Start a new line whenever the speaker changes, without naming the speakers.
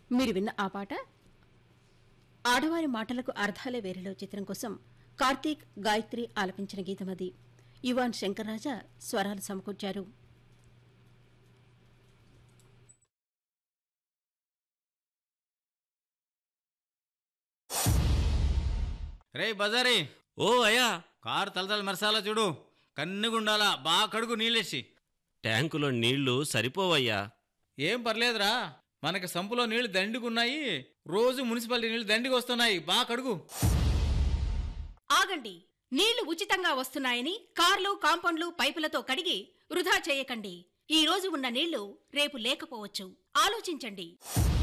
మీరు విన్న ఆ పాట ఆడవారి మాటలకు అర్థాలే వేరేలో చిత్రం కోసం కార్తీక్ గాయత్రి ఆలపించిన గీతం అది యువాన్ శంకర్రాజా స్వరాలు సమకూర్చారు
రే బజారీ
ఓ అయ్యా
కారు తలతల మెరసాలా చూడు కన్నుగుండాలా బాగా కడుగు నీళ్ళేసి
ట్యాంకులో నీళ్లు సరిపోవయ్యా
ఏం పర్లేదురా మనకి సంపులో నీళ్లు దండిగున్నాయి రోజు మున్సిపాలిటీ నీళ్లు దండికి వస్తున్నాయి బాగా కడుగు
ఆగండి నీళ్లు ఉచితంగా వస్తున్నాయని కార్లు కాంపౌండ్లు పైపులతో కడిగి వృధా చేయకండి ఈ రోజు ఉన్న నీళ్లు రేపు లేకపోవచ్చు ఆలోచించండి